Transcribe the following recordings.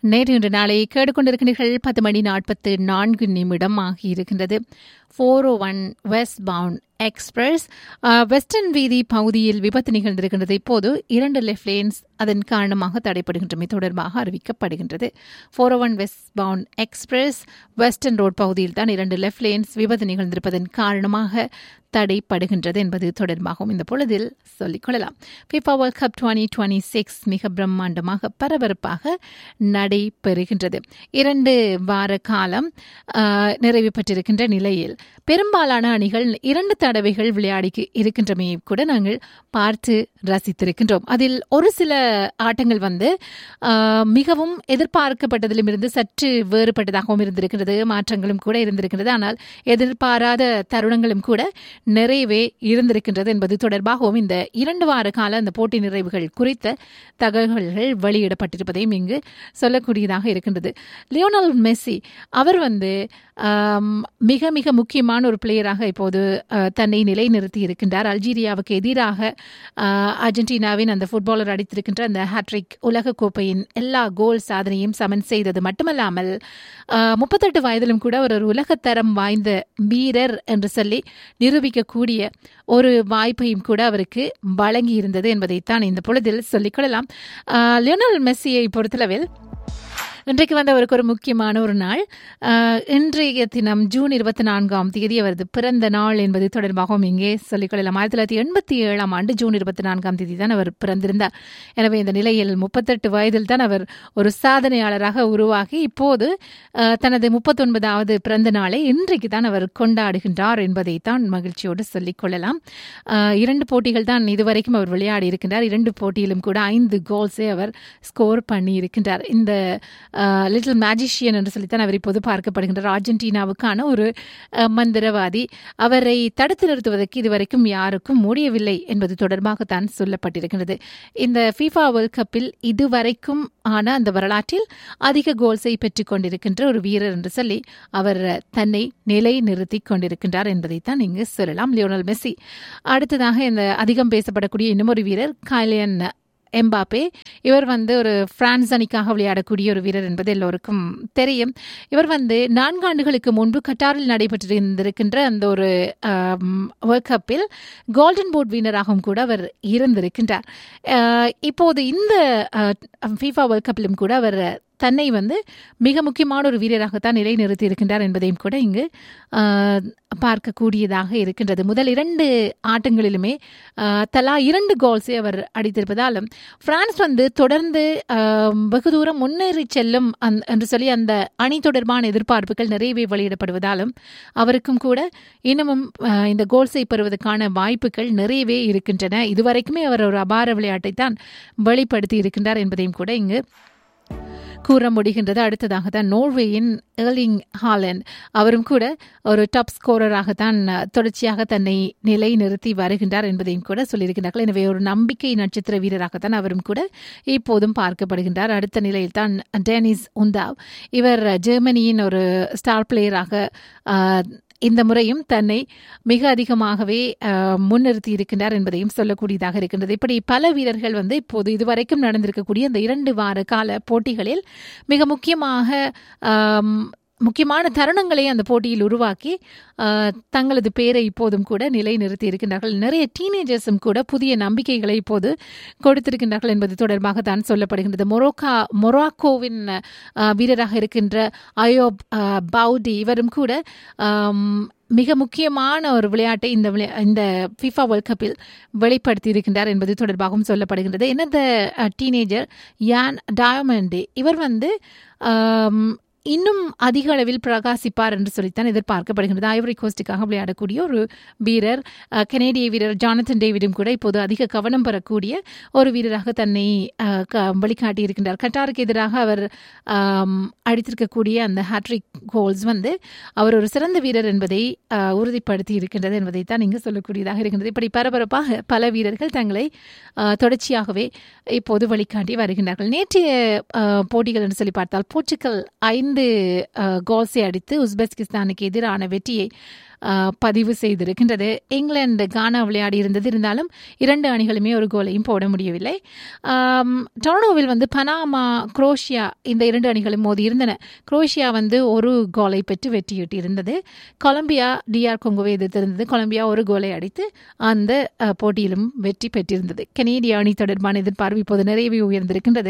நேற்று இன்று நாளை கேட்டுக்கொண்டிருக்கிறீர்கள் பத்து மணி நாற்பத்து நான்கு நிமிடம் ஆகியிருக்கின்றது four O one westbound express western வீதி பகுதியில் விபத்து நிகழ்ந்திருக்கின்றது இப்போது இரண்டு லெஃப்ட் லேன்ஸ் அதன் காரணமாக தடைப்படுகின்றமை தொடர்பாக அறிவிக்கப்படுகின்றது four O one westbound express western road பகுதியில் தான் இரண்டு லெஃப்ட் லேன்ஸ் விபத்து நிகழ்ந்திருப்பதன் காரணமாக தடைப்படுகின்றது என்பது தொடர்பாகவும் இந்த பொழுதில் சொல்லிக்கொள்ளலாம் FIFA world cup twenty twenty six மிக பிரம்மாண்டமாக பரபரப்பாக நடைபெறுகின்றது இரண்டு வார காலம் நிறைவு பெற்றிருக்கின்ற நிலையில் பெரும்பாலான அணிகள் இரண்டு தடவைகள் விளையாடி இருக்கின்றமையை கூட நாங்கள் பார்த்து ரசித்திருக்கின்றோம் அதில் ஒரு சில ஆட்டங்கள் வந்து மிகவும் எதிர்பார்க்கப்பட்டதிலும் இருந்து சற்று வேறுபட்டதாகவும் இருந்திருக்கிறது மாற்றங்களும் கூட இருந்திருக்கிறது ஆனால் எதிர்பாராத தருணங்களும் கூட நிறைவே இருந்திருக்கின்றது என்பது தொடர்பாகவும் இந்த இரண்டு வார கால அந்த போட்டி நிறைவுகள் குறித்த தகவல்கள் வெளியிடப்பட்டிருப்பதையும் இங்கு சொல்லக்கூடியதாக இருக்கின்றது லியோனல் மெஸ்ஸி அவர் வந்து மிக மிக முக்கியமான ஒரு பிளேயராக இப்போது தன்னை நிலைநிறுத்தி இருக்கின்றார் அல்ஜீரியாவுக்கு எதிராக அர்ஜென்டினாவின் அந்த ஃபுட்பாலர் அடித்திருக்கின்ற அந்த ஹாட்ரிக் உலக கோப்பையின் எல்லா கோல் சாதனையும் சமன் செய்தது மட்டுமல்லாமல் முப்பத்தெட்டு வயதிலும் கூட ஒரு உலகத்தரம் வாய்ந்த வீரர் என்று சொல்லி நிரூபிக்கக்கூடிய ஒரு வாய்ப்பையும் கூட அவருக்கு வழங்கி இருந்தது என்பதைத்தான் இந்த பொழுதில் சொல்லிக்கொள்ளலாம் லியோனல் மெஸ்ஸியை பொறுத்தளவில் இன்றைக்கு வந்து அவருக்கு ஒரு முக்கியமான ஒரு நாள் இன்றைய தினம் ஜூன் இருபத்தி நான்காம் தேதி அவரது பிறந்த நாள் என்பது தொடர்பாகவும் இங்கே சொல்லிக்கொள்ளலாம் ஆயிரத்தி தொள்ளாயிரத்தி எண்பத்தி ஏழாம் ஆண்டு ஜூன் இருபத்தி நான்காம் தேதி தான் அவர் பிறந்திருந்தார் எனவே இந்த நிலையில் முப்பத்தெட்டு வயதில் தான் அவர் ஒரு சாதனையாளராக உருவாகி இப்போது தனது முப்பத்தொன்பதாவது பிறந்த நாளை இன்றைக்கு தான் அவர் கொண்டாடுகின்றார் என்பதை தான் மகிழ்ச்சியோடு சொல்லிக்கொள்ளலாம் இரண்டு போட்டிகள் தான் இதுவரைக்கும் அவர் விளையாடி இருக்கின்றார் இரண்டு போட்டியிலும் கூட ஐந்து கோல்ஸை அவர் ஸ்கோர் பண்ணி இருக்கின்றார் இந்த லிட்டில் மேஜிஷியன் என்று சொல்லித்தான் அவர் இப்போது பார்க்கப்படுகின்றார் அர்ஜென்டினாவுக்கான ஒரு மந்திரவாதி அவரை தடுத்து நிறுத்துவதற்கு இதுவரைக்கும் யாருக்கும் முடியவில்லை என்பது தொடர்பாகத்தான் சொல்லப்பட்டிருக்கிறது இந்த ஃபீஃபா வேர்ல்ட் கப்பில் இதுவரைக்கும் ஆன அந்த வரலாற்றில் அதிக கோல்ஸை பெற்றுக் கொண்டிருக்கின்ற ஒரு வீரர் என்று சொல்லி அவர் தன்னை நிலை நிறுத்தி கொண்டிருக்கின்றார் என்பதைத்தான் இங்கு சொல்லலாம் லியோனல் மெஸ்ஸி அடுத்ததாக இந்த அதிகம் பேசப்படக்கூடிய இன்னும் ஒரு வீரர் காலியன் எம்பாப்பே இவர் வந்து ஒரு பிரான்ஸ் அணிக்காக விளையாடக்கூடிய ஒரு வீரர் என்பது எல்லோருக்கும் தெரியும் இவர் வந்து நான்கு ஆண்டுகளுக்கு முன்பு கட்டாரில் நடைபெற்றிருந்திருக்கின்ற அந்த ஒரு வேர்ல்ட் கப்பில் கோல்டன் போர்ட் வீனராகவும் கூட அவர் இருந்திருக்கின்றார் இப்போது இந்த ஃபீஃபா வேர்ல்ட் கப்பிலும் கூட அவர் தன்னை வந்து மிக முக்கியமான ஒரு வீரராகத்தான் நிலைநிறுத்தி இருக்கின்றார் என்பதையும் கூட இங்கு பார்க்கக்கூடியதாக இருக்கின்றது முதல் இரண்டு ஆட்டங்களிலுமே தலா இரண்டு கோல்ஸை அவர் அடித்திருப்பதாலும் பிரான்ஸ் வந்து தொடர்ந்து வெகு தூரம் முன்னேறி செல்லும் என்று சொல்லி அந்த அணி தொடர்பான எதிர்பார்ப்புகள் நிறையவே வெளியிடப்படுவதாலும் அவருக்கும் கூட இன்னமும் இந்த கோல்ஸை பெறுவதற்கான வாய்ப்புகள் நிறையவே இருக்கின்றன இதுவரைக்குமே அவர் ஒரு அபார விளையாட்டை தான் வெளிப்படுத்தி இருக்கின்றார் என்பதையும் கூட இங்கு கூற முடிகின்றது அடுத்ததாக தான் நோர்வேயின் ஏர்லிங் ஹாலண்ட் அவரும் கூட ஒரு டாப் ஸ்கோரராகத்தான் தொடர்ச்சியாக தன்னை நிலை நிறுத்தி வருகின்றார் என்பதையும் கூட சொல்லியிருக்கிறார்கள் எனவே ஒரு நம்பிக்கை நட்சத்திர வீரராகத்தான் அவரும் கூட இப்போதும் பார்க்கப்படுகின்றார் அடுத்த நிலையில் தான் டேனிஸ் உந்தாவ் இவர் ஜெர்மனியின் ஒரு ஸ்டார் பிளேயராக இந்த முறையும் தன்னை மிக அதிகமாகவே முன்னிறுத்தி இருக்கின்றார் என்பதையும் சொல்லக்கூடியதாக இருக்கின்றது இப்படி பல வீரர்கள் வந்து இப்போது இதுவரைக்கும் நடந்திருக்கக்கூடிய இந்த இரண்டு வார கால போட்டிகளில் மிக முக்கியமாக முக்கியமான தருணங்களை அந்த போட்டியில் உருவாக்கி தங்களது பேரை இப்போதும் கூட நிலை நிறுத்தி இருக்கின்றார்கள் நிறைய டீனேஜர்ஸும் கூட புதிய நம்பிக்கைகளை இப்போது கொடுத்திருக்கின்றார்கள் என்பது தொடர்பாக தான் சொல்லப்படுகின்றது மொரோக்கா மொராக்கோவின் வீரராக இருக்கின்ற அயோப் பவுடி இவரும் கூட மிக முக்கியமான ஒரு விளையாட்டை இந்த இந்த ஃபிஃபா வேர்ல்ட் கப்பில் வெளிப்படுத்தி இருக்கின்றார் என்பது தொடர்பாகவும் சொல்லப்படுகின்றது என்னது டீனேஜர் யான் டயமண்டே இவர் வந்து இன்னும் அதிக அளவில் பிரகாசிப்பார் என்று சொல்லித்தான் எதிர்பார்க்கப்படுகின்றது ஐவரி கோஸ்டுக்காக விளையாடக்கூடிய ஒரு வீரர் கனேடிய வீரர் ஜானத்தன் டேவிடும் கூட இப்போது அதிக கவனம் பெறக்கூடிய ஒரு வீரராக தன்னை வழிகாட்டி இருக்கின்றார் கட்டாருக்கு எதிராக அவர் அடித்திருக்கக்கூடிய அந்த ஹாட்ரிக் கோல்ஸ் வந்து அவர் ஒரு சிறந்த வீரர் என்பதை உறுதிப்படுத்தி இருக்கின்றது என்பதை தான் இங்கு சொல்லக்கூடியதாக இருக்கின்றது இப்படி பரபரப்பாக பல வீரர்கள் தங்களை தொடர்ச்சியாகவே இப்போது வழிகாட்டி வருகின்றார்கள் நேற்றைய போட்டிகள் என்று சொல்லி பார்த்தால் போர்ச்சுக்கல் ஐந்து ஐந்து கோல்ஸை அடித்து உஸ்பெஸ்கிஸ்தானுக்கு எதிரான வெற்றியை அஹ், பதிவு செய்திருக்கின்றது இங்கிலாந்து கானா விளையாடி இருந்தது இருந்தாலும் இரண்டு அணிகளுமே ஒரு கோலையும் போட முடியவில்லை ஆம், டொரண்டோவில் வந்து பனாமா குரோஷியா இந்த இரண்டு அணிகளும் மோதி இருந்தன குரோஷியா வந்து ஒரு கோலை பெற்று வெற்றியிட்டு இருந்தது கொலம்பியா டிஆர் கொங்கோவை எதிர்த்திருந்தது கொலம்பியா ஒரு கோலை அடித்து அந்த அஹ், போட்டியிலும் வெற்றி பெற்றிருந்தது கனேடிய அணி தொடர்பான எதிர்பார்ப்பு இப்போது நிறையவே உயர்ந்திருக்கின்றது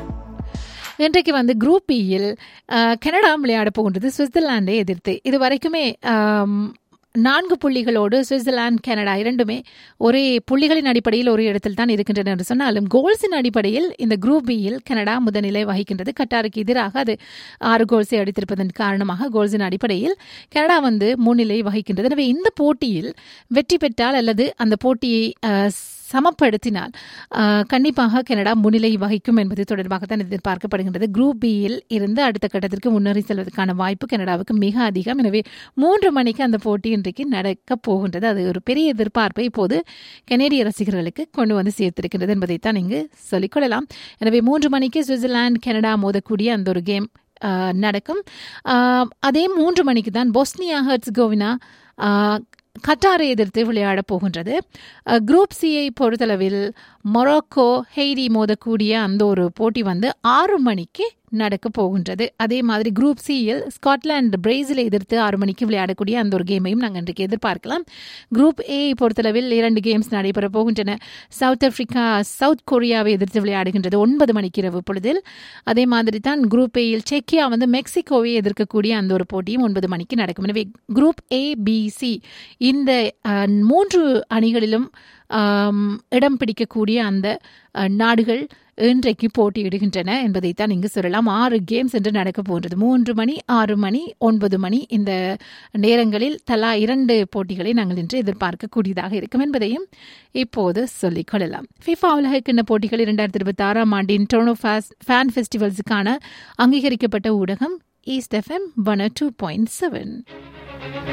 இன்றைக்கு வந்து குரூப் பியில் கனடா விளையாட போகின்றது சுவிட்சர்லாந்தை எதிர்த்து இது வரைக்குமே ஆம், நான்கு புள்ளிகளோடு சுவிட்சர்லாந்து கனடா இரண்டுமே ஒரே புள்ளிகளின் அடிப்படையில் ஒரு இடத்தில் தான் இருக்கின்றன என்று சொன்னாலும் கோல்ஸின் அடிப்படையில் இந்த குரூப் பியில் கனடா முதலிலை வகிக்கின்றது கட்டாருக்கு எதிராக அது ஆறு கோல்ஸை அடித்திருப்பதன் காரணமாக கோல்ஸின் அடிப்படையில் கனடா வந்து முன்னிலை வகிக்கின்றது எனவே இந்த போட்டியில் வெற்றி பெற்றால் அல்லது அந்த போட்டியை அஹ், சமப்படுத்தினால் அஹ், கண்டிப்பாக கனடா முன்னிலை வகிக்கும் என்பது தொடர்பாக தான் எதிர்பார்க்கப்படுகின்றது குரூப் பியில் இருந்து அடுத்த கட்டத்திற்கு முன்னேறி செல்வதற்கான வாய்ப்பு கனடாவுக்கு மிக அதிகம் எனவே மூன்று மணிக்கு அந்த போட்டி இன்றைக்கு நடக்க போகின்றது அது ஒரு பெரிய எதிர்பார்ப்பை இப்போது கனேடிய ரசிகர்களுக்கு கொண்டு வந்து சேர்த்திருக்கின்றது என்பதைத்தான் இங்கு சொல்லிக்கொள்ளலாம் எனவே மூன்று மணிக்கு சுவிட்சர்லாந்து கனடா மோதக்கூடிய அந்த ஒரு கேம் ஆஹ், நடக்கும் ஆஹ், அதே மூன்று மணிக்கு தான் பொஸ்னியா ஹெர்ட்ஸ்கோவினா ஆஹ், கட்டாரை எதிர்த்து விளையாட போகின்றது அஹ், குரூப் சியை பொறுத்தளவில் மொரோக்கோ ஹெய்டி மோதக்கூடிய அந்த ஒரு போட்டி வந்து ஆறு மணிக்கு நடக்க போகின்றது அதே மாதிரி குரூப் சியில் ஸ்காட்லாந்து பிரேசிலை எதிர்த்து ஆறு மணிக்கு விளையாடக்கூடிய அந்த ஒரு கேமையும் நாங்கள் இன்றைக்கு எதிர்பார்க்கலாம் குரூப் ஏ பொறுத்தளவில் இரண்டு கேம்ஸ் நடைபெற போகின்றன சவுத் ஆப்பிரிக்கா சவுத் கொரியாவை எதிர்த்து விளையாடுகின்றது ஒன்பது மணிக்கு இரவு பொழுதில் அதே மாதிரி தான் குரூப் ஏயில் செக்கியா வந்து மெக்சிகோவை எதிர்க்கக்கூடிய அந்த ஒரு போட்டியும் ஒன்பது மணிக்கு நடக்கும் எனவே குரூப் ஏ பி சி இந்த அஹ், மூன்று அணிகளிலும் ஆம், இடம் பிடிக்கக்கூடிய அந்த அஹ், நாடுகள் இன்றைக்கு போட்டியிடுகின்றன என்பதைத்தான் இங்கு சொல்லலாம் ஆறு கேம்ஸ் என்று நடக்க போன்றது மூன்று மணி ஆறு மணி ஒன்பது மணி இந்த நேரங்களில் தலா இரண்டு போட்டிகளை நாங்கள் இன்று எதிர்பார்க்கக்கூடியதாக இருக்கும் என்பதையும் இப்போது சொல்லிக் கொள்ளலாம் ஃபிஃபா உலகக்கிண்ண போட்டிகள் இரண்டாயிரத்தி இருபத்தி ஆறாம் ஆண்டின் டொர்னோ ஃபேன் ஃபெஸ்டிவல்ஸுக்கான அங்கீகரிக்கப்பட்ட ஊடகம் east FM one two point seven